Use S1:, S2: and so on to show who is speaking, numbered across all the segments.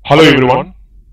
S1: hello everyone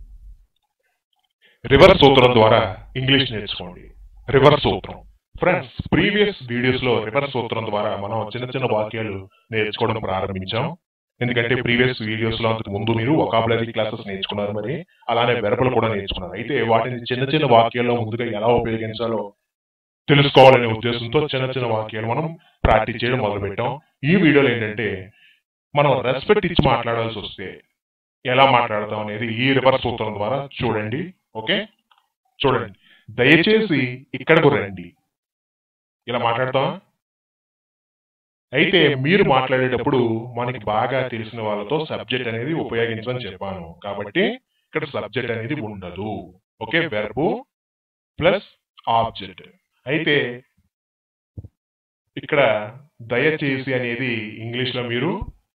S1: reverse సూత్రం ద్వారా English నేర్చుకోండి రివర్స్ సూత్రం ఫ్రెండ్స్ ప్రీవియస్ వీడియోస్ లో రివర్స్ సూత్రం ద్వారా మనం చిన్న చిన్న వాక్యాలు నేర్చుకోవడం ప్రారంభించాం ఎందుకంటే ప్రీవియస్ వీడియోస్ లో అంతకు ముందు మీరు ఒకాబులరీ క్లాసెస్ నేర్చుకున్నారు మరి అలానే వెరపలు కూడా నేర్చుకున్నారు అయితే వాటిని చిన్న చిన్న వాక్యాల్లో ముందుగా ఎలా ఉపయోగించాలో తెలుసుకోవాలనే ఉద్దేశంతో చిన్న చిన్న వాక్యాలు మనం ప్రాక్టీస్ చేయడం మొదలు పెట్టాం ఈ వీడియోలో ఏంటంటే మనం రెస్పెక్ట్ ఇచ్చి మాట్లాడాల్సి వస్తే ఎలా మాట్లాడతాం అనేది ఈ రివర్స్ సూత్రం ద్వారా చూడండి ఓకే చూడండి దయచేసి ఇక్కడకు రండి ఇలా మాట్లాడతాం అయితే మీరు మాట్లాడేటప్పుడు మనకి బాగా తెలిసిన వాళ్ళతో సబ్జెక్ట్ అనేది ఉపయోగించమని చెప్పాను కాబట్టి ఇక్కడ సబ్జెక్ట్ అనేది ఉండదు ఓకే వెర్బు ప్లస్ ఆబ్జెక్ట్ అయితే ఇక్కడ దయచేసి అనేది ఇంగ్లీష్ లో మీరు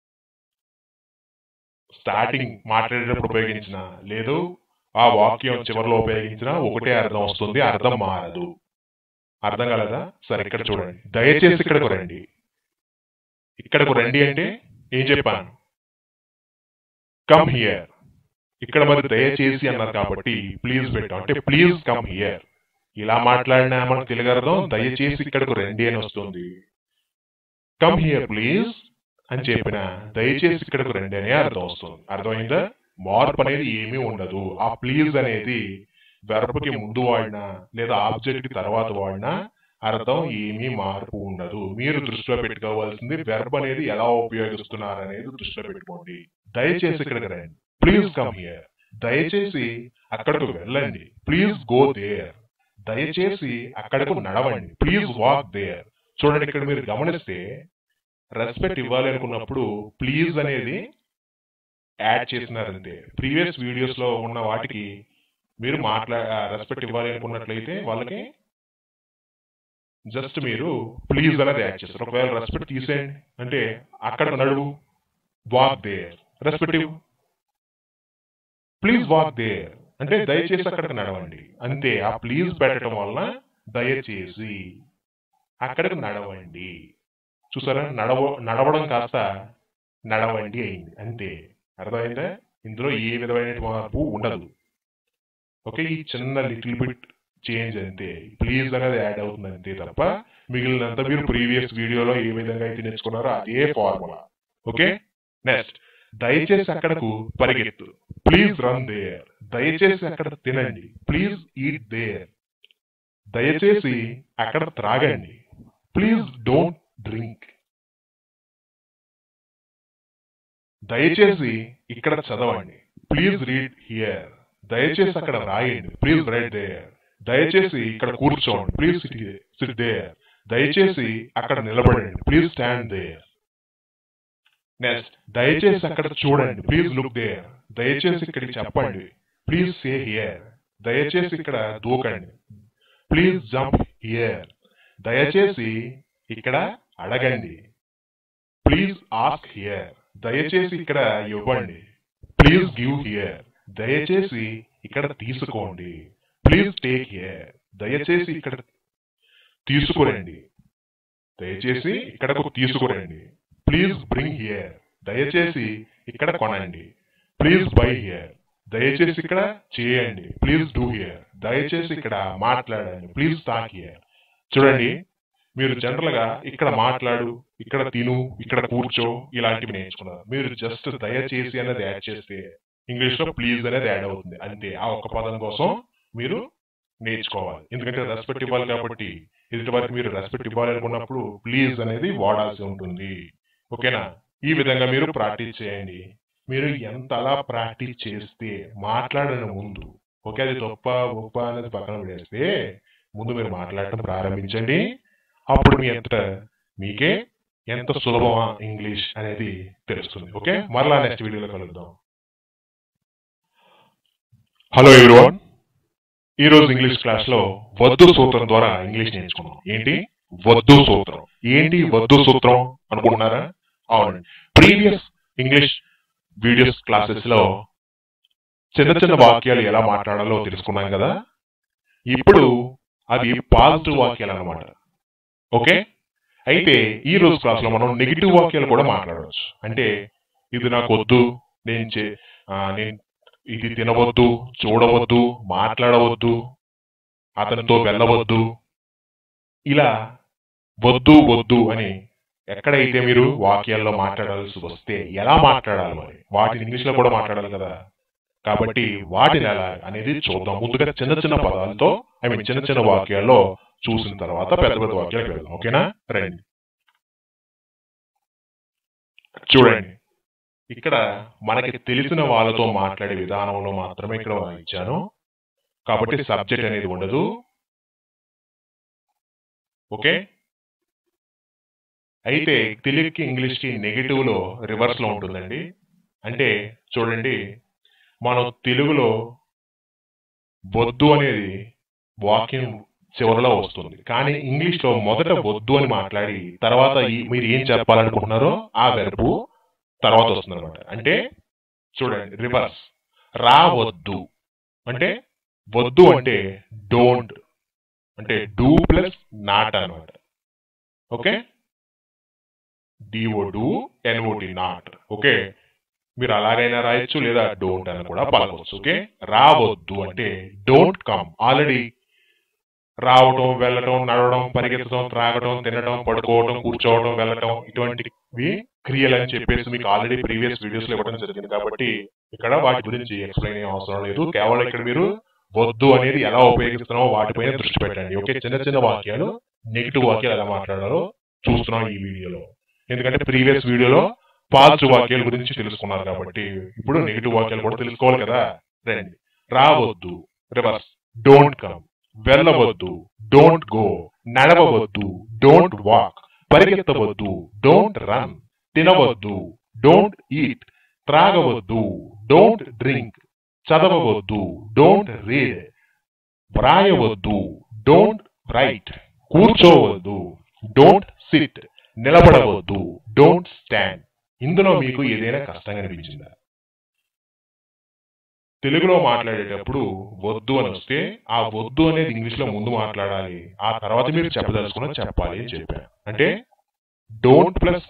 S1: స్టార్టింగ్ మాట్లాడేటప్పుడు ఉపయోగించిన లేదు ఆ వాక్యం చివరిలో ఉపయోగించిన ఒకటే అర్థం వస్తుంది అర్థం మారదు అర్థం కలదా సరే ఇక్కడ చూడండి దయచేసి ఇక్కడకు రండి ఇక్కడకు రండి అంటే ఏం చెప్పాను కమ్ హియర్ ఇక్కడ మరి దయచేసి అన్నారు కాబట్టి ప్లీజ్ పెట్టాం అంటే ప్లీజ్ కమ్ హియర్ ఇలా మాట్లాడినా మనకు తెలుగు అర్థం దయచేసి ఇక్కడకు రండి అని వస్తుంది కమ్ హియర్ ప్లీజ్ అని చెప్పిన దయచేసి ఇక్కడకు రండి అనే అర్థం వస్తుంది అర్థమైందా మార్పు అనేది ఏమీ ఉండదు ఆ ప్లీజ్ అనేది వెర్బ్కి ముందు వాడినా లేదా ఆబ్జెక్ట్ కి తర్వాత వాడినా అర్థం ఏమీ మార్పు ఉండదు మీరు దృష్టిలో పెట్టుకోవాల్సింది వెర్బ్ అనేది ఎలా ఉపయోగిస్తున్నారు అనేది దృష్టిలో పెట్టుకోండి దయచేసి ఇక్కడికి రండి ప్లీజ్ కమ్ హియర్ దయచేసి అక్కడకు వెళ్ళండి ప్లీజ్ గో దేర్ దయచేసి అక్కడకు నడవండి ప్లీజ్ వాక్ దేర్ చూడండి ఇక్కడ మీరు గమనిస్తే రెస్పెక్ట్ ఇవ్వాలి అనుకున్నప్పుడు ప్లీజ్ అనేది యాడ్ చేసినారంతే ప్రీవియస్ వీడియోస్ లో ఉన్న వాటికి మీరు మాట్లా రెస్పెక్ట్ ఇవ్వాలి అనుకున్నట్లయితే వాళ్ళకి జస్ట్ మీరు ప్లీజ్ అనేది యాడ్ చేస్తారు ఒకవేళ రెస్పెక్ట్ తీసేయండి అంటే అక్కడ నడువు walk there respect please walk there అంటే దయచేసి అక్కడికి నడవండి అంతే ఆ ప్లీజ్ పెట్టడం వలన దయచేసి అక్కడికి నడవండి చూసారా నడవ నడవడం కాస్త నడవండి అయింది అంతే అర్థమైందా ఇందులో ఏ విధమైన మార్పు ఉండదు ఓకే ఈ చిన్న లిటిల్ బిట్ చేంజ్ అంతే ప్లీజ్ అనేది యాడ్ అవుతుంది అంతే తప్ప మిగిలినంత మీరు ప్రీవియస్ వీడియోలో ఏ విధంగా అయితే నేర్చుకున్నారో అదే ఫార్ములా ఓకే నెక్స్ట్ దయచేసి అక్కడకు పరిగెత్తు ప్లీజ్ రన్ దేర్ దయచేసి అక్కడ తినండి ప్లీజ్ ఈట్ దేర్ దయచేసి అక్కడ త్రాగండి ప్లీజ్ డోంట్ డ్రింక్ దయచేసి ఇక్కడ చదవండి ప్లీజ్ రీడ్ హియర్ దయచేసి అక్కడ రాయండి ప్లీజ్ రైట్ దేర్ దయచేసి ఇక్కడ కూర్చోండి ప్లీజ్ సిట్ సిట్ దేర్ దయచేసి అక్కడ నిలబడండి ప్లీజ్ స్టాండ్ దేర్ నెక్స్ట్ దయచేసి అక్కడ చూడండి ప్లీజ్ లుక్ దేర్ దయచేసి ఇక్కడ చెప్పండి ప్లీజ్ సే హియర్ దయచేసి ఇక్కడ దూకండి ప్లీజ్ జంప్ హియర్ దయచేసి ఇక్కడ అడగండి ప్లీజ్ ఆస్క్ హియర్ దయచేసి ఇక్కడ ఇవ్వండి ప్లీజ్ గివ్ హియర్ దయచేసి ఇక్కడ తీసుకోండి ప్లీజ్ టేక్ హియర్ దయచేసి ఇక్కడ తీసుకురండి దయచేసి ఇక్కడకు తీసుకురండి ప్లీజ్ బ్రింగ్ హియర్ దయచేసి ఇక్కడ కొనండి ప్లీజ్ బై హియర్ దయచేసి ఇక్కడ చేయండి ప్లీజ్ డూ హియర్ దయచేసి ఇక్కడ మాట్లాడండి ప్లీజ్ టాక్ హియర్ చూడండి మీరు జనరల్ గా ఇక్కడ మాట్లాడు ఇక్కడ తిను ఇక్కడ కూర్చో ఇలాంటివి నేర్చుకున్నారు మీరు జస్ట్ దయచేసి అనేది యాడ్ చేస్తే ఇంగ్లీష్ లో ప్లీజ్ అనేది యాడ్ అవుతుంది అంతే ఆ ఒక్క పదం కోసం మీరు నేర్చుకోవాలి ఎందుకంటే రెస్పెక్ట్ ఇవ్వాలి కాబట్టి ఎదుటి వారికి మీరు రెస్పెక్ట్ ఇవ్వాలి అనుకున్నప్పుడు ప్లీజ్ అనేది వాడాల్సి ఉంటుంది ఓకేనా ఈ విధంగా మీరు ప్రాక్టీస్ చేయండి మీరు ఎంత అలా ప్రాక్టీస్ చేస్తే మాట్లాడని ముందు ఓకే అది తప్ప గొప్ప అనేది పక్కన పెడేస్తే ముందు మీరు మాట్లాడటం ప్రారంభించండి అప్పుడు మీ ఎంత మీకే ఎంత సులభమా ఇంగ్లీష్ అనేది తెలుస్తుంది ఓకే మరలా నెక్స్ట్ వీడియోలో కలుద్దాం హలో ఎవ్రీవన్ ఈ రోజు ఇంగ్లీష్ క్లాస్ లో వద్దు సూత్రం ద్వారా ఇంగ్లీష్ నేర్చుకున్నాం ఏంటి వద్దు సూత్రం ఏంటి వద్దు సూత్రం అనుకుంటున్నారా అవునండి ప్రీవియస్ ఇంగ్లీష్ వీడియోస్ క్లాసెస్ లో చిన్న చిన్న వాక్యాలు ఎలా మాట్లాడాలో తెలుసుకున్నాం కదా ఇప్పుడు అవి పాజిటివ్ వాక్యాలు అన్నమాట ఓకే అయితే ఈ రోజు క్లాస్ లో మనం నెగిటివ్ వాక్యాలు కూడా మాట్లాడవచ్చు అంటే ఇది నాకు వద్దు నేను చే ఆ, నేను ఇది తినవద్దు చూడవద్దు మాట్లాడవద్దు అతనితో వెళ్ళవద్దు ఇలా వద్దు వద్దు అని ఎక్కడైతే మీరు వాక్యాల్లో మాట్లాడాల్సి వస్తే ఎలా మాట్లాడాలి మరి వాటిని ఇంగ్లీష్లో కూడా మాట్లాడాలి కదా కాబట్టి వాటిని ఎలా అనేది చూద్దాం ముందుగా చిన్న చిన్న పదాలతో ఐ మీన్ చిన్న చిన్న వాక్యాల్లో చూసిన తర్వాత పెద్ద పెద్ద వాక్యాలకు వెళ్దాం ఓకేనా రండి చూడండి ఇక్కడ మనకి తెలిసిన వాళ్ళతో మాట్లాడే విధానంలో మాత్రమే ఇక్కడ ఇచ్చాను కాబట్టి సబ్జెక్ట్ అనేది ఉండదు ఓకే అయితే తెలుగుకి ఇంగ్లీష్కి నెగిటివ్ లో రివర్స్ లో ఉంటుందండి అంటే చూడండి మనం తెలుగులో వద్దు అనేది వాక్యం చివరిలో వస్తుంది కానీ ఇంగ్లీష్ లో మొదట వద్దు అని మాట్లాడి తర్వాత ఈ- మీరు ఏం చెప్పాలనుకుంటున్నారో ఆ వెరపు తర్వాత వస్తుంది అనమాట అంటే చూడండి రివర్స్ రావద్దు అంటే వద్దు అంటే డోంట్ అంటే డూ ప్లస్ నాట్ అనమాట okay D O do N O T not okay మీరు అలాగైనా రాయొచ్చు లేదా డోంట్ అని కూడా పలకవచ్చు ఓకే రావద్దు అంటే డోంట్ కమ్ ఆల్రెడీ రావడం వెళ్ళటం నడవడం పరిగెత్తడం త్రాగడం తినడం పడుకోవడం కూర్చోవడం వెళ్ళటం ఇటువంటివి క్రియలు అని చెప్పేసి మీకు ఆల్రెడీ ప్రీవియస్ వీడియోస్ లో ఇవ్వడం జరిగింది కాబట్టి ఇక్కడ వాటి గురించి ఎక్స్ప్లెయిన్ అయ్యే అవసరం లేదు కేవలం ఇక్కడ మీరు వద్దు అనేది ఎలా ఉపయోగిస్తున్నామో వాటిపైన దృష్టి పెట్టండి ఓకే చిన్న చిన్న వాక్యాలు నెగిటివ్ వాక్యాలు ఎలా మాట్లాడాలో చూస్తున్నాం ఈ వీడియోలో ఎందుకంటే ప్రీవియస్ వీడియోలో పాజిటివ్ వాక్యాల గురించి తెలుసుకున్నారు కాబట్టి ఇప్పుడు నెగిటివ్ వాక్యాలు కూడా తెలుసుకోవాలి కదా రండి రావద్దు రివర్స్ డోంట్ కమ్ వెళ్ళవద్దు డోంట్ గో నడవవద్దు డోంట్ వాక్ పరిగెత్తవద్దు డోంట్ రన్ తినవద్దు డోంట్ ఈట్ త్రాగవద్దు డోంట్ డ్రింక్ చదవవద్దు డోంట్ రీడ్ వ్రాయవద్దు డోంట్ రైట్ కూర్చోవద్దు డోంట్ సిట్ నిలబడవద్దు డోంట్ స్టాండ్ ఇందులో మీకు ఏదైనా కష్టంగా అనిపించిందా తెలుగులో మాట్లాడేటప్పుడు వద్దు అని వస్తే ఆ వద్దు అనేది ఇంగ్లీష్ లో ముందు మాట్లాడాలి ఆ తర్వాత మీరు చెప్పదలుచుకున్న చెప్పాలి అని చెప్పాను అంటే డోంట్ ప్లస్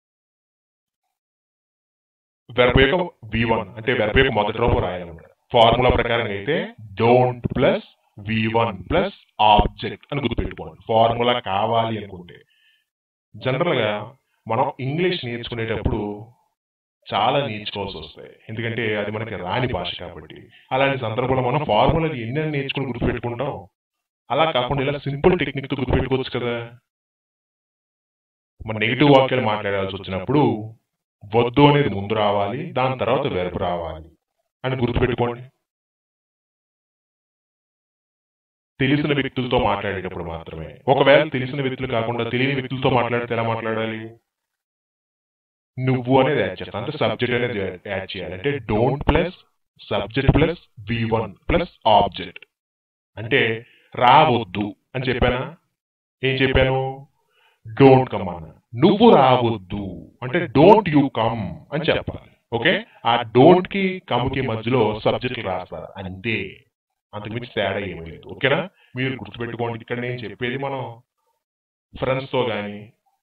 S1: వెర్బ్ యొక్క వి వన్ అంటే వెర్బ్ యొక్క మొదటి రూపం రాయాలన్నమాట ఫార్ములా ప్రకారం అయితే don't plus V one plus object అని గుర్తుపెట్టుకోండి ఫార్ములా కావాలి అనుకుంటే జనరల్ గా మనం ఇంగ్లీష్ నేర్చుకునేటప్పుడు చాలా నేర్చుకోవాల్సి వస్తాయి ఎందుకంటే అది మనకి రాని భాష కాబట్టి అలాంటి సందర్భంలో మనం ఫార్ములాలు ఎన్ని నేర్చుకుని గుర్తుపెట్టుకుంటాం అలా కాకుండా ఇలా సింపుల్ టెక్నిక్ గుర్తుపెట్టుకోవచ్చు కదా మన నెగిటివ్ వాక్యాలు మాట్లాడాల్సి వచ్చినప్పుడు వద్దు అనేది ముందు రావాలి దాని తర్వాత వెరపు రావాలి అని గుర్తుపెట్టుకోండి తెలిసిన వ్యక్తులతో మాట్లాడేటప్పుడు మాత్రమే ఒకవేళ తెలిసిన వ్యక్తులు కాకుండా తెలియని వ్యక్తులతో మాట్లాడితే ఎలా మాట్లాడాలి నువ్వు అనేది యాడ్ చేస్తాను అంటే సబ్జెక్ట్ అనేది యాడ్ చేయాలి అంటే don't plus subject plus V one plus object అంటే రావద్దు అని చెప్పానా ఏం చెప్పాను డోంట్ కమ్ అన్న నువ్వు రావద్దు అంటే డోంట్ యూ కమ్ అని చెప్పాలి ఓకే ఆ డోంట్ కి కమ్ కి మధ్యలో సబ్జెక్ట్ రాస్తారు అంతే అంతకుమించి తేడా ఏమీ లేదు ఓకేనా మీరు గుర్తుపెట్టుకోండి ఇక్కడ నేను చెప్పేది మనం ఫ్రెండ్స్ తో గాని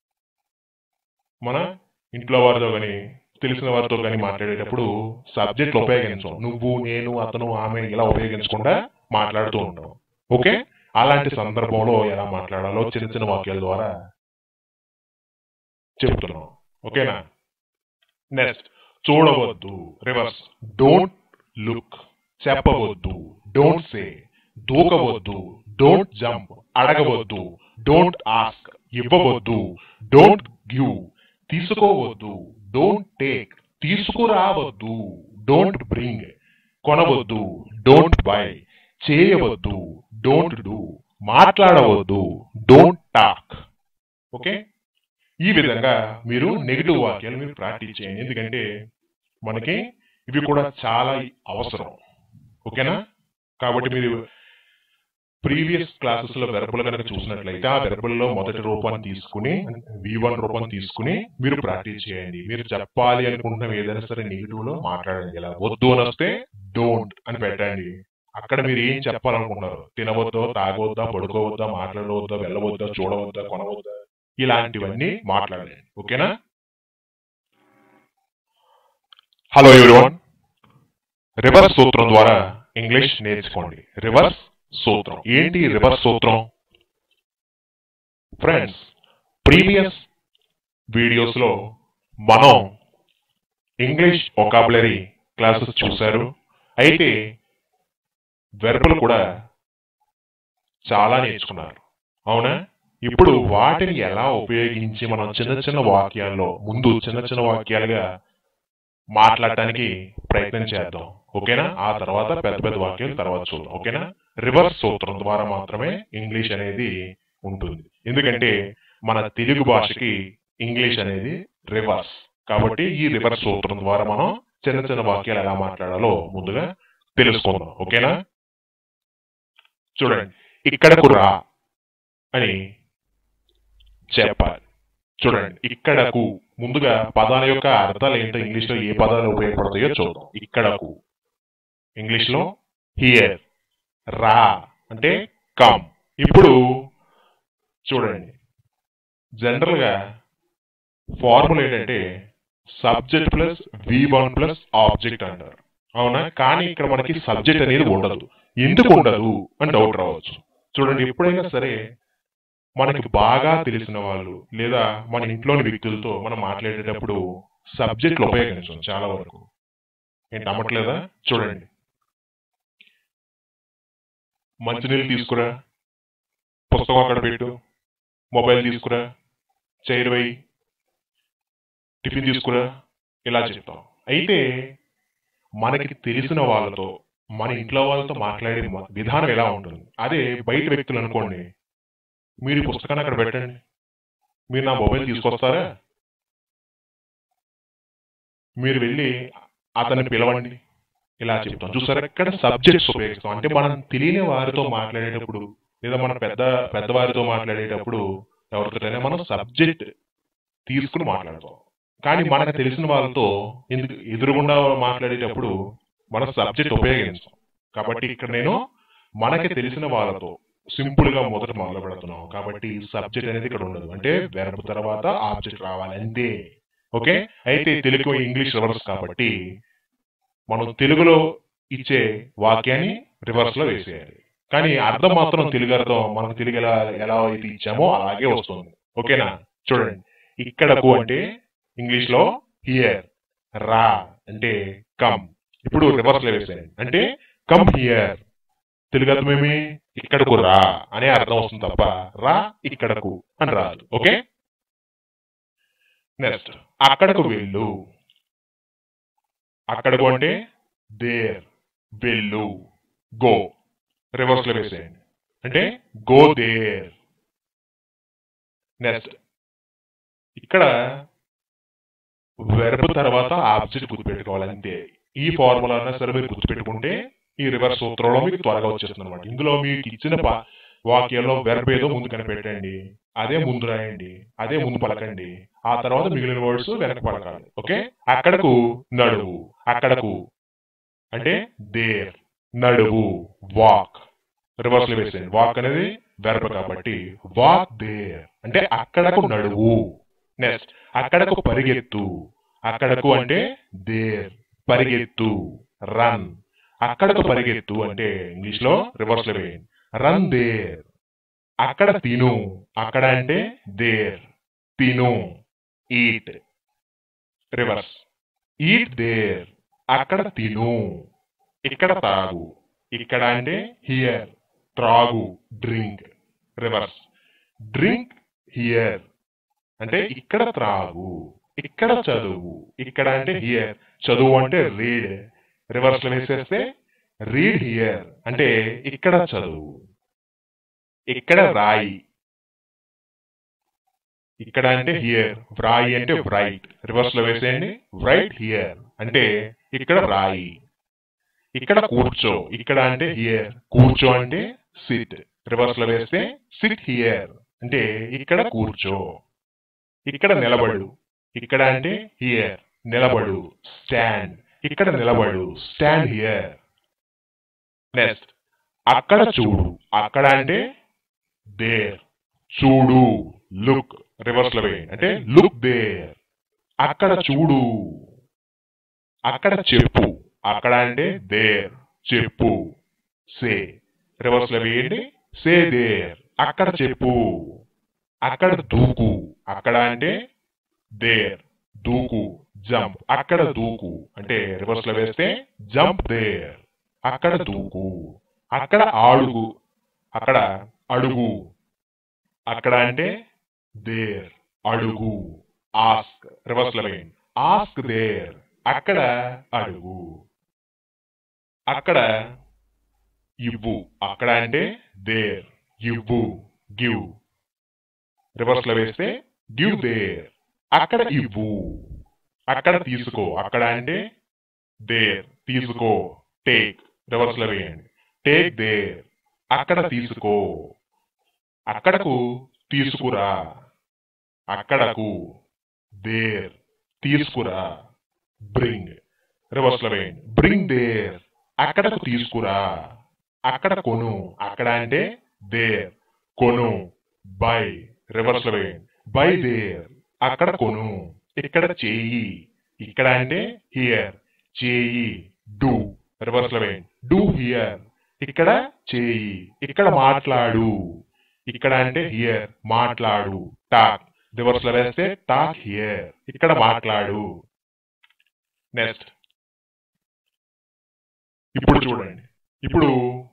S1: మన ఇంట్లో వారితో గాని తెలిసిన వారితో గాని మాట్లాడేటప్పుడు సబ్జెక్ట్ ఉపయోగించం నువ్వు నేను అతను ఆమె ఇలా ఉపయోగించకుండా మాట్లాడుతూ ఉంటాం ఓకే అలాంటి సందర్భంలో ఎలా మాట్లాడాలో చిన్న చిన్న వాక్యాల ద్వారా చెప్తున్నాం ఓకేనా నెక్స్ట్ చూడవద్దు రివర్స్ డోంట్ లుక్ చెప్పవద్దు డోంట్ సే దూకవద్దు డోంట్ జంప్ అడగవద్దు డోంట్ ఆస్క్ ఇవ్వవద్దు డోంట్ గివ్ తీసుకోవద్దు డోంట్ టేక్ తీసుకురావద్దు డోంట్ బ్రింగ్ కొనవద్దు డోంట్ బై చేయవద్దు డోంట్ డూ మాట్లాడవద్దు డోంట్ టాక్ ఓకే ఈ విధంగా మీరు నెగిటివ్ వాక్యాలు మీరు ప్రాక్టీస్ చేయండి ఎందుకంటే మనకి ఇవి కూడా చాలా అవసరం ఓకేనా కాబట్టి మీరు ప్రీవియస్ క్లాసెస్ లో వెరబుల్ కనుక చూసినట్లయితే ఆ వెరబుల్లో మొదటి రూపాన్ని తీసుకుని వి వన్ రూపాన్ని తీసుకుని మీరు ప్రాక్టీస్ చేయండి మీరు చెప్పాలి అనుకుంటున్న ఏదైనా సరే నెగిటివ్ లో మాట్లాడండి ఇలా వద్దు అని వస్తే డోంట్ అని పెట్టండి అక్కడ మీరు ఏం చెప్పాలనుకుంటున్నారు తినవద్దా తాగవద్దా పడుకోవద్దా మాట్లాడవద్దా వెళ్ళవద్దా చూడవద్దా కొనవద్దా ఇలాంటివన్నీ మాట్లాడండి ఓకేనా హలో ఎవ్రీవన్ రివర్స్ సూత్రం ద్వారా ఇంగ్లీష్ నేర్చుకోండి రివర్స్ సూత్రం ఏంటి రివర్స్ సూత్రం ఫ్రెండ్స్ ప్రీవియస్ వీడియోస్ లో మనం ఇంగ్లీష్ ఒకాబులరీ క్లాసెస్ చూశారు అయితే వెర్బులు కూడా చాలా నేర్చుకున్నారు అవునా ఇప్పుడు వాటిని ఎలా ఉపయోగించి మనం చిన్న చిన్న వాక్యాల్లో ముందు చిన్న చిన్న వాక్యాలుగా మాట్లాడటానికి ప్రయత్నం చేద్దాం ఓకేనా ఆ తర్వాత పెద్ద పెద్ద వాక్యాలు తర్వాత చూద్దాం ఓకేనా రివర్స్ సూత్రం ద్వారా మాత్రమే ఇంగ్లీష్ అనేది ఉంటుంది ఎందుకంటే మన తెలుగు భాషకి ఇంగ్లీష్ అనేది రివర్స్ కాబట్టి ఈ రివర్స్ సూత్రం ద్వారా మనం చిన్న చిన్న వాక్యాలు ఎలా మాట్లాడాలో ముందుగా తెలుసుకుందాం ఓకేనా చూడండి ఇక్కడకు రా అని చెప్పాలి చూడండి ఇక్కడకు ముందుగా పదాల యొక్క అర్థాలు ఏంటో ఇంగ్లీష్ లో ఏ పదాలు ఉపయోగపడతాయో చూద్దాం ఇక్కడకు ఇంగ్లీష్ లో హియర్ రా అంటే కమ్ ఇప్పుడు చూడండి జనరల్ గా ఫార్ములా ఏంటంటే subject plus V one plus object అంటారు అవునా కానీ ఇక్కడ మనకి సబ్జెక్ట్ అనేది ఉండదు ఎందుకు ఉండదు అని డౌట్ రావచ్చు చూడండి ఎప్పుడైనా సరే మనకి బాగా తెలిసిన వాళ్ళు లేదా మన ఇంట్లోని వ్యక్తులతో మనం మాట్లాడేటప్పుడు సబ్జెక్టులు ఉపయోగించాం చాలా వరకు ఏంటి నమ్మట్లేదా చూడండి మంచినీళ్ళు తీసుకురా పుస్తకం అక్కడ పెట్టు మొబైల్ తీసుకురా చైర్ వేయి టిఫిన్ తీసుకురా ఇలా చెప్తాం అయితే మనకి తెలిసిన వాళ్ళతో మన ఇంట్లో వాళ్ళతో మాట్లాడే మ- విధానం ఎలా ఉంటుంది అదే బయట వ్యక్తులు అనుకోండి మీరు ఈ పుస్తకాన్ని అక్కడ పెట్టండి మీరు నా మొబైల్ తీసుకొస్తారా మీరు వెళ్ళి అతన్ని పిలవండి ఇలా చెప్తాం చూసారా ఇక్కడ సబ్జెక్ట్స్ ఉపయోగిస్తాం అంటే మనం తెలియని వారితో మాట్లాడేటప్పుడు లేదా మన పెద్ద పెద్దవారితో మాట్లాడేటప్పుడు ఎవరితోనైనా మనం సబ్జెక్ట్ తీసుకుని మాట్లాడతాం కానీ మనకు తెలిసిన వాళ్ళతో ఎందుకు ఎదురుగుండా మాట్లాడేటప్పుడు మన సబ్జెక్ట్ ఉపయోగించాం కాబట్టి ఇక్కడ నేను మనకి తెలిసిన వాళ్ళతో సింపుల్ గా మొదట మొదలు పెడుతున్నాం కాబట్టి సబ్జెక్ట్ అనేది ఇక్కడ ఉండదు అంటే వెరబ్ తర్వాత ఆబ్జెక్ట్ రావాలి అంతే ఓకే అయితే తెలుగు ఇంగ్లీష్ రివర్స్ కాబట్టి మనం తెలుగులో ఇచ్చే వాక్యాన్ని రివర్స్ లో వేసేయాలి కానీ అర్థం మాత్రం తెలుగు అర్థం మనం తెలుగు ఎలా ఎలా అయితే ఇచ్చామో అలాగే వస్తుంది ఓకేనా చూడండి ఇక్కడకు అంటే ఇంగ్లీష్ లో హియర్ రా అంటే కమ్ ఇప్పుడు రివర్స్ లో వేసేయండి అంటే కమ్ హియర్ తెలుగు అర్థం ఏమి ఇక్కడకు రా అనే అర్థం వస్తుంది తప్ప రా ఇక్కడకు అని రాదు ఓకే నెక్స్ట్ అక్కడకు వెళ్ళు అక్కడకు అంటే దేర్ వెళ్ళు గో రివర్స్ లో వేసేయండి అంటే గో దేర్ నెక్స్ట్ ఇక్కడ వెర్బ్ తర్వాత ఆబ్జెక్ట్ గుర్తుపెట్టుకోవాలి అంతే ఈ ఫార్ములా అయినా సరే మీరు గుర్తుపెట్టుకుంటే ఈ రివర్స్ సూత్రంలో మీకు త్వరగా వచ్చేస్తుంది అనమాట ఇందులో మీకు ఇచ్చిన పా- వాక్యంలో వెర్బ్ ఏదో ముందు కనిపెట్టండి అదే ముందు రాయండి అదే ముందు పలకండి ఆ తర్వాత మిగిలిన వర్డ్స్ వెనక పలకాలి ఓకే అక్కడకు నడువు అక్కడకు అంటే దేర్ నడువు వాక్ రివర్స్ లో వేసేయండి వాక్ అనేది వెర్బ్ కాబట్టి వాక్ దేర్ అంటే అక్కడకు నడువు నెక్స్ట్ అక్కడకు పరిగెత్తు అక్కడకు అంటే దేర్ పరిగెత్తు రన్ అక్కడకు పరిగెత్తు అంటే ఇంగ్లీష్ లో రివర్స్ లో వేయండి రన్ దేర్ అక్కడ తిను అక్కడ అంటే దేర్ తిను ఈట్ రివర్స్ ఈట్ దేర్ అక్కడ తిను ఇక్కడ తాగు ఇక్కడ అంటే హియర్ త్రాగు డ్రింక్ రివర్స్ డ్రింక్ హియర్ అంటే ఇక్కడ త్రాగు ఇక్కడ చదువు ఇక్కడ అంటే హియర్ చదువు అంటే రీడ్ రివర్స్ లో వేసేస్తే రీడ్ హియర్ అంటే ఇక్కడ చదువు ఇక్కడ వ్రాయి ఇక్కడ అంటే హియర్ వ్రాయి అంటే రైట్ రివర్స్ లో వేసేయండి రైట్ హియర్ అంటే ఇక్కడ వ్రాయి ఇక్కడ కూర్చో ఇక్కడ అంటే హియర్ కూర్చో అంటే సిట్ రివర్స్ లో వేస్తే సిట్ హియర్ అంటే ఇక్కడ కూర్చో ఇక్కడ నిలబడు ఇక్కడ అంటే హియర్ నిలబడు స్టాండ్ ఇక్కడ నిలబడు స్టాండ్ హియర్ నెక్స్ట్ అక్కడ చూడు అక్కడ అంటే దేర్ చూడు లుక్ రివర్స్ లో వేయండి అంటే లుక్ దేర్ అక్కడ చూడు అక్కడ చెప్పు అక్కడ అంటే దేర్ చెప్పు సే రివర్స్ లో వేయండి సే దేర్ అక్కడ చెప్పు అక్కడ దూకు అక్కడ అంటే దేర్ దూకు జంప్ అక్కడ దూకు అంటే రివర్స్ లో వేస్తే జంప్ దేర్ అక్కడ దూకు అక్కడ ఆడుగు అక్కడ అడుగు అక్కడ అంటే దేర్ అడుగు ఆస్క్ రివర్స్ లో వేయండి ఆస్క్ దేర్ అక్కడ అడుగు అక్కడ ఇవ్వు అక్కడ అంటే దేర్ ఇవ్వు గివ్ రివర్స్ లో వేస్తే గివ్ దేర్ అక్కడ ఇవ్వు అక్కడ తీసుకో అక్కడ అంటే దేర్ తీసుకో టేక్ రివర్స్ లో వేయండి టేక్ దేర్ అక్కడ తీసుకో అక్కడకు తీసుకురా అక్కడకు దేర్ తీసుకురా బ్రింగ్ రివర్స్ లో వేయండి బ్రింగ్ దేర్ అక్కడకు తీసుకురా అక్కడ కొను అక్కడ అంటే దేర్ కొను బై రివర్స్ లో వేయండి బై దేర్ అక్కడ కొను ఇక్కడ చేయి ఇక్కడ అంటే హియర్ చేయి డూ రివర్స్ లో వేయండి డూ హియర్ ఇక్కడ చేయి ఇక్కడ మాట్లాడు ఇక్కడ అంటే హియర్ మాట్లాడు టాక్ రివర్స్ లో వేస్తే టాక్ హియర్ ఇక్కడ మాట్లాడు నెక్స్ట్ ఇప్పుడు చూడండి ఇప్పుడు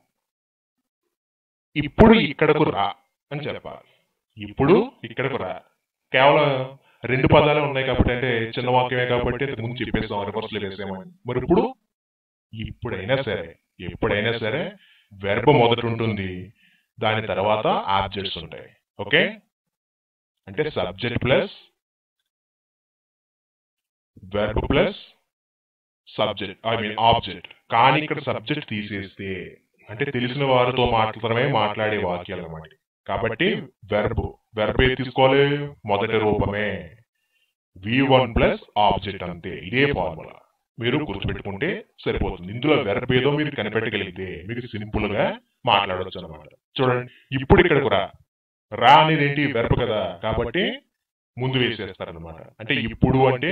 S1: ఇప్పుడు ఇక్కడకు రా అని చెప్పాలి ఇప్పుడు ఇక్కడకు రా కేవలం రెండు పదాలే ఉన్నాయి కాబట్టి అంటే చిన్న వాక్యమే కాబట్టి ఇంతకు ముందు చెప్పేస్తాం రివర్స్ లో వేసామని మరి ఇప్పుడు ఇప్పుడైనా సరే ఎప్పుడైనా సరే వెర్బ్ మొదట ఉంటుంది దాని తర్వాత ఆబ్జెక్ట్స్ ఉంటాయి ఓకే అంటే subject plus verb plus subject I mean object కానీ ఇక్కడ సబ్జెక్ట్ తీసేస్తే అంటే తెలిసిన వారితో మాత్రమే మాట్లాడే వాక్యాలు అన్నమాట కాబట్టి వెర్బ్ వెర్బ్ ఏ తీసుకోవాలి మొదటి రూపమే వి వన్ ప్లస్ ఆబ్జెక్ట్ అంతే ఇదే ఫార్ములా మీరు గుర్తుపెట్టుకుంటే సరిపోతుంది ఇందులో వెర్బ్ ఏదో మీరు కనిపెట్టగలిగితే మీకు సింపుల్ గా మాట్లాడవచ్చు అనమాట చూడండి ఇప్పుడు ఇక్కడకు రా రా అనేది ఏంటి వెర్బ్ కదా కాబట్టి ముందు వేసేస్తారనమాట అంటే ఇప్పుడు అంటే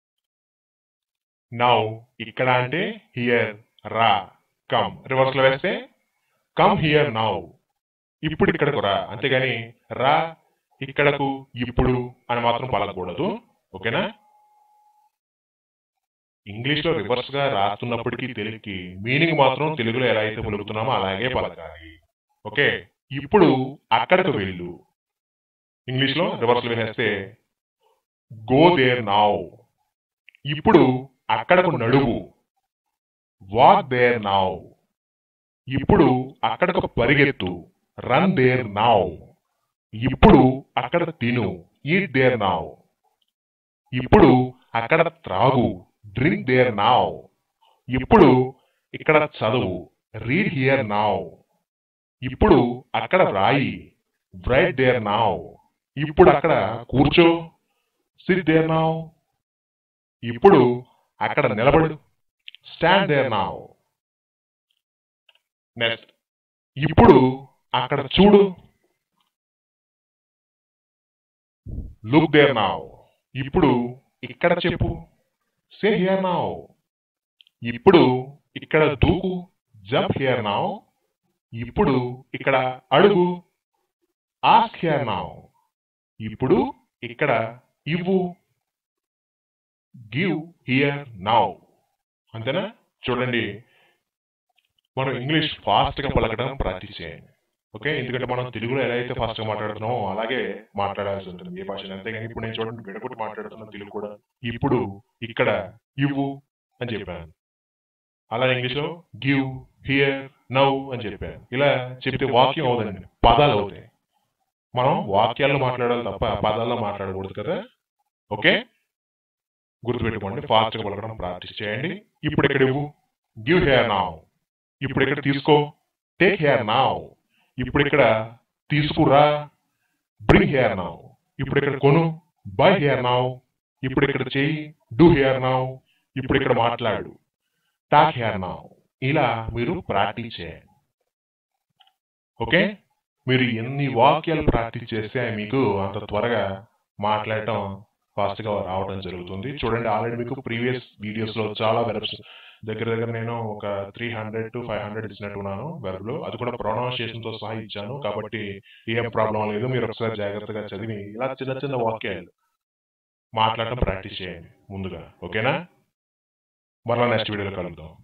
S1: నౌ ఇక్కడ అంటే హియర్ రా కమ్ రివర్స్ లో వేస్తే కమ్ హియర్ నౌ ఇప్పుడు ఇక్కడకు రా అంతేగాని రా ఇక్కడకు ఇప్పుడు అని మాత్రం పలకూడదు ఓకేనా ఇంగ్లీష్ లో రివర్స్ గా రాస్తున్నప్పటికీ తెలుగుకి మీనింగ్ మాత్రం తెలుగులో ఎలా అయితే పలుకుతున్నామో అలాగే పలకాలి ఓకే ఇప్పుడు అక్కడకు వెళ్ళు ఇంగ్లీష్ లో రివర్స్ లో వేస్తే గో దేర్ నౌ ఇప్పుడు అక్కడకు నడువు వాక్ దేర్ నౌ ఇప్పుడు అక్కడకు పరిగెత్తు రన్ దేర్ నౌ ఇప్పుడు అక్కడ తిను ఈట్ దేర్ నౌ ఇప్పుడు అక్కడ త్రాగు డ్రింక్ దేర్ నౌ ఇప్పుడు ఇక్కడ చదువు రీడ్ హియర్ నౌ ఇప్పుడు అక్కడ వ్రాయి రైట్ దేర్ నౌ ఇప్పుడు అక్కడ కూర్చో సిట్ దేర్ నౌ ఇప్పుడు అక్కడ నిలబడు స్టాండ్ దేర్ నౌ నెక్స్ట్ ఇప్పుడు అక్కడ చూడు లుక్ దేర్ నౌ ఇప్పుడు ఇక్కడ చెప్పు సే హియర్ నౌ ఇప్పుడు ఇక్కడ దూకు జంప్ హియర్ నౌ ఇప్పుడు ఇక్కడ అడుగు ఆస్క్ హియర్ నౌ ఇప్పుడు ఇక్కడ ఇవ్వు గివ్ హియర్ నౌ అంతేనా చూడండి మనం ఇంగ్లీష్ ఫాస్ట్ గా పలకడం ప్రాక్టీస్ చేయండి ఓకే ఎందుకంటే మనం తెలుగులో ఎలా అయితే ఫాస్ట్ గా మాట్లాడుతున్నామో అలాగే మాట్లాడాల్సి ఉంటుంది ఏ భాష అంతేగాని ఇప్పుడు నేను చూడండి విడగొట్టి మాట్లాడుతున్నాను తెలుగు కూడా ఇప్పుడు ఇక్కడ ఇవ్వు అని చెప్పాను అలా ఇంగ్లీష్ లో గివ్ హియర్ నౌ అని చెప్పాను ఇలా చెప్తే వాక్యం అవుదండి పదాలు అవుతాయి మనం వాక్యాల్లో మాట్లాడాలి తప్ప పదాల్లో మాట్లాడకూడదు కదా ఓకే గుర్తుపెట్టుకోండి ఫాస్ట్ గా పలకడం ప్రాక్టీస్ చేయండి ఇప్పుడు ఇక్కడ ఇవ్వు గివ్ హియర్ నౌ ఇప్పుడు ఇక్కడ తీసుకో టేక్ హియర్ నౌ ఇప్పుడు ఇక్కడ తీసుకురా బ్రింగ్ హియర్ నౌ ఇప్పుడు ఇక్కడ కొను బై హియర్ నౌ ఇప్పుడు ఇక్కడ చేయి డూ హియర్ నౌ ఇప్పుడు ఇక్కడ మాట్లాడు టాక్ హియర్ నౌ ఇలా మీరు ప్రాక్టీస్ చేయండి ఓకే మీరు ఎన్ని వాక్యాలు ప్రాక్టీస్ చేస్తే మీకు అంత త్వరగా మాట్లాడటం ఫాస్ట్ గా రావడం జరుగుతుంది చూడండి ఆల్రెడీ మీకు ప్రీవియస్ వీడియోస్ లో చాలా వెర్బ్స్ దగ్గర దగ్గర నేను ఒక three hundred to five hundred ఇచ్చినట్టున్నాను వెర్బ్లో అది కూడా ప్రొనౌన్సియేషన్ తో సహా ఇచ్చాను కాబట్టి ఏం ప్రాబ్లం లేదు మీరు ఒకసారి జాగ్రత్తగా చదివి ఇలా చిన్న చిన్న వాక్యాలు మాట్లాడటం ప్రాక్టీస్ చేయండి ముందుగా ఓకేనా మరలా నెక్స్ట్ వీడియోలో కలుద్దాం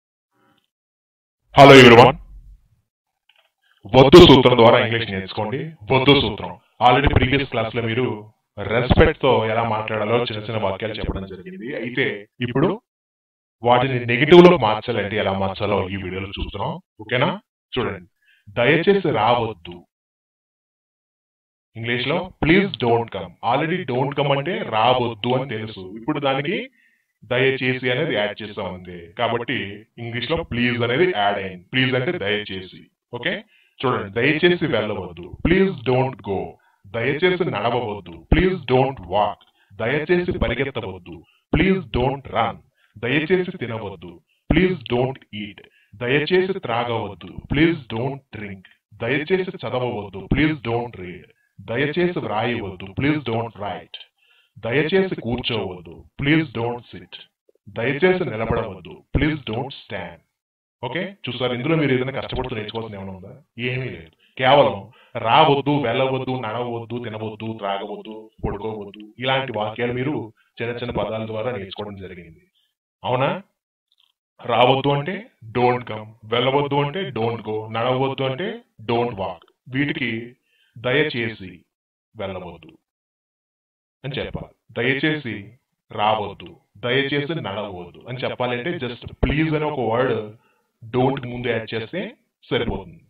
S1: హలో ఎవరివన్ వద్దు సూత్రం ద్వారా ఇంగ్లీష్ నేర్చుకోండి వద్దు సూత్రం ఆల్రెడీ ప్రీవియస్ క్లాస్ లో మీరు రెస్పెక్ట్ తో ఎలా మాట్లాడాలో చిన్న చిన్న వాక్యాలు చెప్పడం జరిగింది అయితే ఇప్పుడు వాటిని నెగిటివ్ లో మార్చాలంటే ఎలా మార్చాలో ఈ వీడియోలో చూస్తున్నాం ఓకేనా చూడండి దయచేసి రావద్దు ఇంగ్లీష్ లో please don't come already don't come అంటే రావద్దు అని తెలుసు ఇప్పుడు దానికి దయచేసి అనేది యాడ్ చేస్తాం అంతే కాబట్టి ఇంగ్లీష్ లో ప్లీజ్ అనేది యాడ్ అయింది ప్లీజ్ అంటే దయచేసి ఓకే చూడండి దయచేసి వెళ్ళవద్దు ప్లీజ్ డోంట్ గో దయచేసి నడవవద్దు ప్లీజ్ డోంట్ వాక్ దయచేసి పరిగెత్తవద్దు ప్లీజ్ డోంట్ రన్ దయచేసి తినవద్దు ప్లీజ్ డోంట్ ఈట్ దయచేసి త్రాగవద్దు ప్లీజ్ డోంట్ డ్రింక్ దయచేసి చదవవద్దు ప్లీజ్ డోంట్ రీడ్ దయచేసి వ్రాయవద్దు ప్లీజ్ డోంట్ రైట్ దయచేసి కూర్చోవద్దు ప్లీజ్ డోంట్ సిట్ దయచేసి నిలబడవద్దు ప్లీజ్ డోంట్ స్టాండ్ ఓకే చూసారు ఇందులో మీరు ఏదైనా కష్టపడుతూ నేర్చుకోవాల్సిన ఏమైనా ఉందా ఏమీ లేదు కేవలం రావద్దు వెళ్ళవద్దు నడవద్దు తినవద్దు త్రాగవద్దు పడుకోవద్దు ఇలాంటి వాక్యాలు మీరు చిన్న చిన్న పదాల ద్వారా నేర్చుకోవడం జరిగింది అవునా రావద్దు అంటే డోంట్ కమ్ వెళ్ళవద్దు అంటే డోంట్ గో నడవద్దు అంటే డోంట్ వాక్ వీటికి దయచేసి వెళ్ళవద్దు అని చెప్పాలి దయచేసి రావద్దు దయచేసి నడవద్దు అని చెప్పాలంటే జస్ట్ ప్లీజ్ అనే ఒక వర్డ్ డోంట్ ముందు యాడ్ చేస్తే సరిపోతుంది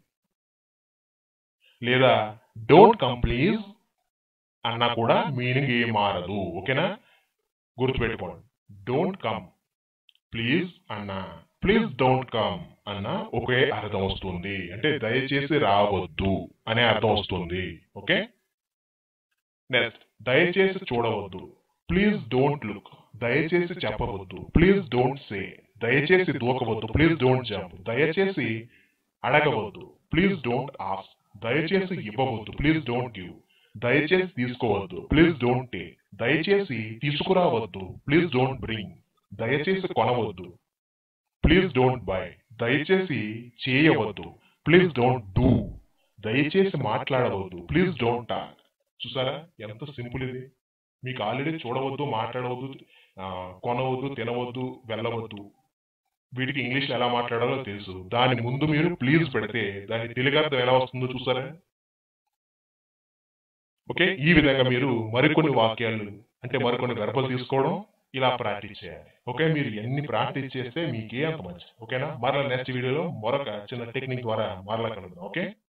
S1: లేదా డోంట్ కమ్ ప్లీజ్ అన్నా కూడా మీనింగ్ ఏం మారదు ఓకేనా గుర్తుపెట్టుకోండి డోంట్ కమ్ ప్లీజ్ అన్నా ప్లీజ్ డోంట్ కమ్ అన్న ఒకే అర్థం వస్తుంది అంటే దయచేసి రావద్దు అనే అర్థం వస్తుంది ఓకే నెక్స్ట్ దయచేసి చూడవద్దు ప్లీజ్ డోంట్ లుక్ దయచేసి చెప్పవద్దు ప్లీజ్ డోంట్ సే దయచేసి దూకవద్దు ప్లీజ్ డోంట్ జంప్ దయచేసి అడగవద్దు ప్లీజ్ డోంట్ ఆస్క్ దయచేసి ఇవ్వవద్దు ప్లీజ్ డోంట్ గివ్ దయచేసి తీసుకోవద్దు ప్లీజ్ డోంట్ టేక్ దయచేసి తీసుకురావద్దు ప్లీజ్ డోంట్ బ్రింగ్ దయచేసి కొనవద్దు ప్లీజ్ డోంట్ బై దయచేసి చేయవద్దు ప్లీజ్ డోంట్ డూ దయచేసి మాట్లాడవద్దు ప్లీజ్ డోంట్ టాక్ చూసారా ఎంత సింపుల్ ఇది మీకు ఆల్రెడీ చూడవద్దు మాట్లాడవద్దు ఆ, కొనవద్దు తినవద్దు వెళ్ళవద్దు వీటికి ఇంగ్లీష్ ఎలా మాట్లాడాలో తెలుసు దాని ముందు మీరు ప్లీజ్ పెడితే దాని తెలుగు అర్థం ఎలా వస్తుందో చూసారా ఓకే ఈ విధంగా మీరు మరికొన్ని వాక్యాలు అంటే మరికొన్ని గర్భలు తీసుకోవడం ఇలా ప్రాక్టీస్ చేయాలి ఓకే మీరు ఎన్ని ప్రాక్టీస్ చేస్తే మీకే అంత మంచి ఓకేనా మరలా నెక్స్ట్ వీడియోలో మరొక చిన్న టెక్నిక్ ద్వారా మరలా కలుద్దాం ఓకే